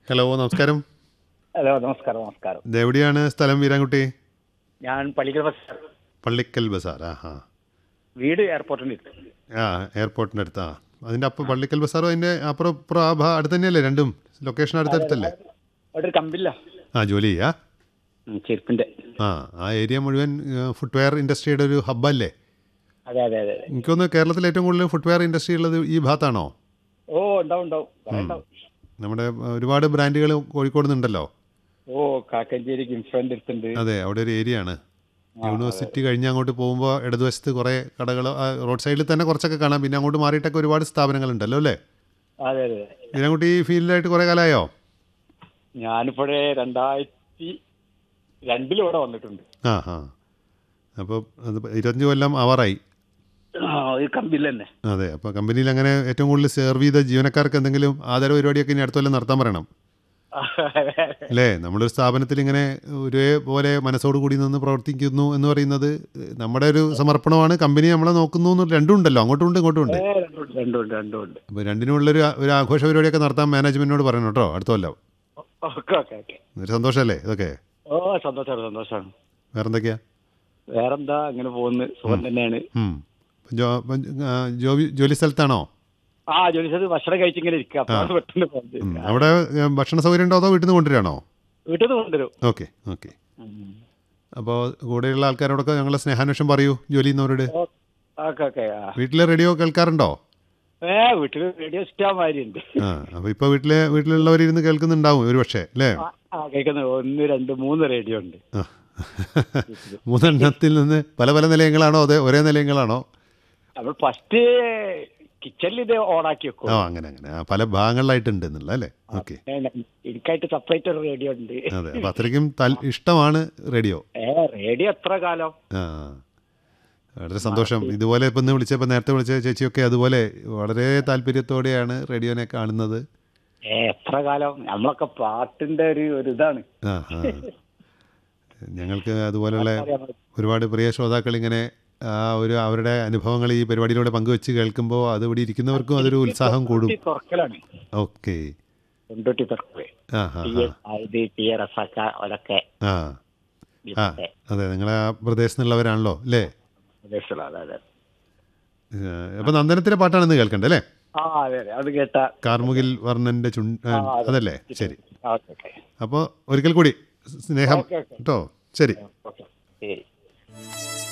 Hello നമസ്കാരം hello നമസ്കാരം നമസ്കാരം ഇത് എവിടെയാണ് സ്ഥലം വീരാൻകുട്ടി ഞാൻ പള്ളിക്കൽ ബസ് പള്ളിക്കൽ ബസാർ ആ ഹാ വീട് എയർപോർട്ടിൻ്റെ അടുത്ത് ആ എയർപോർട്ടിൻ്റെ അടുത്ത് ആ അതിൻ്റെ അപ്പം പള്ളിക്കൽ ബസാറും അതിൻ്റെ അപ്പുറം ഇപ്പുറം ആ ഭാ അടുത്ത് തന്നെയല്ലേ രണ്ടും ലൊക്കേഷൻ അടുത്തടുത്തല്ലേ അവിടെ ഒരു കമ്പില്ല ആ ജോലി ചെയ്യാ ചെരുപ്പിൻ്റെ ആ ആ ഏരിയ മുഴുവൻ ഫുട്വെയർ ഇൻഡസ്ട്രിയുടെ ഒരു ഹബ്ബല്ലേ അതെ അതെ അതെ അതെ എനിക്കൊന്ന് കേരളത്തിൽ ഏറ്റവും കൂടുതൽ ഫുട്വെയർ ഇൻഡസ്ട്രി ഉള്ളത് ഈ ഭാഗത്താണോ ഓ ഉണ്ടാവും ഉണ്ടാവും കുറേ ഉണ്ടാവും നമ്മുടെ ആ, ഒരുപാട് ബ്രാൻഡുകൾ കോഴിക്കോട് നിന്നുണ്ടല്ലോ ഓ കാക്കഞ്ചേരി ഗിംഫ്രൻ്റെ അടുത്തുണ്ട് അതെ അവിടെ ഒരു ഏരിയ ആണ് യൂണിവേഴ്സിറ്റി കഴിഞ്ഞ് അങ്ങോട്ട് പോകുമ്പോൾ ഇടതുവശത്ത് കുറേ കടകൾ റോഡ് സൈഡിൽ തന്നെ കുറച്ചൊക്കെ കാണാം പിന്നെ അങ്ങോട്ട് മാറിയിട്ടൊക്കെ ഒരുപാട് സ്ഥാപനങ്ങളുണ്ടല്ലോ അല്ലേ അതെ അതെ അതെ ഇതിനെക്കുട്ടി ഈ ഫീൽഡിലായിട്ട് കുറേ കാലമായോ ഞാനിപ്പോഴേ രണ്ടായിരത്തി രണ്ടിലും ഇവിടെ വന്നിട്ടുണ്ട് ആ ആ അപ്പോൾ അത് ഇരുപത്തഞ്ച് കൊല്ലം ആവാറായി ആ ഈ കമ്പില്ല തന്നെ അതെ അപ്പോൾ കമ്പനിയിൽ അങ്ങനെ ഏറ്റവും കൂടുതൽ സെർവ് ചെയ്ത ജീവനക്കാർക്ക് എന്തെങ്കിലും ആദരവ് പരിപാടിയൊക്കെ ഇനി അടുത്ത കൊല്ലം നടത്താൻ പറയണം അല്ലേ നമ്മളൊരു സ്ഥാപനത്തിൽ ഇങ്ങനെ ഒരേപോലെ മനസ്സോട് കൂടി നിന്ന് പ്രവർത്തിക്കുന്നു എന്ന് പറയുന്നത് നമ്മുടെ ഒരു സമർപ്പണമാണ് കമ്പനി നമ്മളെ നോക്കുന്നു എന്ന് രണ്ടും ഉണ്ടല്ലോ അങ്ങോട്ടും ഉണ്ട് ഇങ്ങോട്ടും ഉണ്ട് ഏ, രണ്ടുണ്ട് രണ്ടുണ്ട് രണ്ടുണ്ട് അപ്പോൾ രണ്ടിനുമുള്ളൊരു ഒരു ആഘോഷ പരിപാടിയൊക്കെ നടത്താൻ മാനേജ്മെൻറ്റിനോട് പറയണം കേട്ടോ അടുത്ത കൊല്ലം ഓക്കെ ഓക്കെ ഓക്കെ ഒരു സന്തോഷമല്ലേ ഇതൊക്കെ ഓ സന്തോഷമാണ് സന്തോഷമാണ് വേറെന്തൊക്കെയാ വേറെന്താ അങ്ങനെ പോകുന്നു സുഖം തന്നെയാണ് ഉം. ജോ ഇപ്പം, ആ, ജോലി ജോലി സ്ഥലത്താണോ ആ ജോലി സ്ഥലത്ത് ഭക്ഷണം കഴിച്ചിങ്ങനെ ഇരിക്കുക അപ്പോൾ പെട്ടെന്ന് ഫോൺ ചെയ്തു. ഉം. അവിടെ ഏ, ഭക്ഷണ സൗകര്യം ഉണ്ടോ അതോ വീട്ടിൽ നിന്ന് കൊണ്ടുവരികയാണോ വീട്ടിൽ നിന്ന് കൊണ്ടുവരും ഓക്കെ ഓക്കെ അപ്പോൾ കൂടെയുള്ള ആൾക്കാരോടൊക്കെ ഞങ്ങളെ സ്നേഹാന്വേഷണം പറയൂ ജോലി ചെയ്യുന്നവരോട് ഓക്കെ ഓക്കെ ആ വീട്ടിലെ റേഡിയോ കേൾക്കാറുണ്ടോ ഏ വീട്ടിൽ റേഡിയോ ഇഷ്ടമാതിരി ഉണ്ട് ആ അപ്പോൾ ഇപ്പോൾ വീട്ടിലെ വീട്ടിലുള്ളവരിരുന്ന് കേൾക്കുന്നുണ്ടാവും ഒരു പക്ഷേ അല്ലേ ആ, ആ കേൾക്കുന്നത് ഒന്ന് രണ്ട് മൂന്ന് റേഡിയോ ഉണ്ട് ആ. മൂന്നെണ്ണത്തിൽ നിന്ന് പല പല നിലയങ്ങളാണോ അതെ ഒരേ നിലയങ്ങളാണോ നമ്മൾ ഫസ്റ്റ് കിച്ചണിൽ ഇത് ഓണാക്കി വെക്കും ആ അങ്ങനെ അങ്ങനെ ആ പല ഭാഗങ്ങളിലായിട്ടുണ്ട് എന്നുള്ള അല്ലേ ഓക്കെ ഏ, എനിക്കായിട്ട് സെപ്പറേറ്റ് ഒരു റേഡിയോ ഉണ്ട് അതെ അപ്പോൾ അത്രയ്ക്കും താൽ- ഇഷ്ടമാണ് റേഡിയോ ഏ റേഡിയോ എത്ര കാലം ആ വളരെ സന്തോഷം ഇതുപോലെ ഇപ്പം ഇന്ന് വിളിച്ചപ്പോൾ നേരത്തെ വിളിച്ച ചേച്ചിയൊക്കെ അതുപോലെ വളരെ താല്പര്യത്തോടെയാണ് റേഡിയോനെ കാണുന്നത് ഏ എത്ര കാലം നമ്മളൊക്കെ പാട്ടിന്റെ ഒരു ഒരു ഇതാണ് ആ ആ ഞങ്ങൾക്ക് അതുപോലെയുള്ള ഒരുപാട് പ്രിയ ശ്രോതാക്കൾ ഇങ്ങനെ ആ ഒരു അവരുടെ അനുഭവങ്ങൾ ഈ പരിപാടിയിലൂടെ പങ്കുവെച്ച് കേൾക്കുമ്പോൾ അത് ഇവിടെ ഇരിക്കുന്നവർക്കും അതൊരു ഉത്സാഹം കൂടും കൊണ്ടോട്ടി തുറക്കലാണ് ഓക്കെ കൊണ്ടോട്ടി തുറക്കല് ആ ആ ടി എ ഇത് ടി എ റസാക്ക അവരൊക്കെ ആ ആ അതെ നിങ്ങളെ ആ പ്രദേശത്ത് നിന്നുള്ളവരാണല്ലോ അല്ലേ പ്രദേശത്തുള്ള അതെ അതെ അപ്പം നന്ദനത്തിലെ പാട്ടാണ് ഇന്ന് കേൾക്കേണ്ടത് അല്ലേ ആ അതെ അതെ അത് കേട്ട കാർമുകിൽ വർണ്ണൻ്റെ ചുൺ ആ, അതല്ലേ ശരി ഓക്കെ ഓക്കെ അപ്പോൾ ഒരിക്കൽ കൂടി സ്നേഹം ഓക്കെ, ഓക്കെ. കേട്ടോ ശരി ഓക്കെ ശരി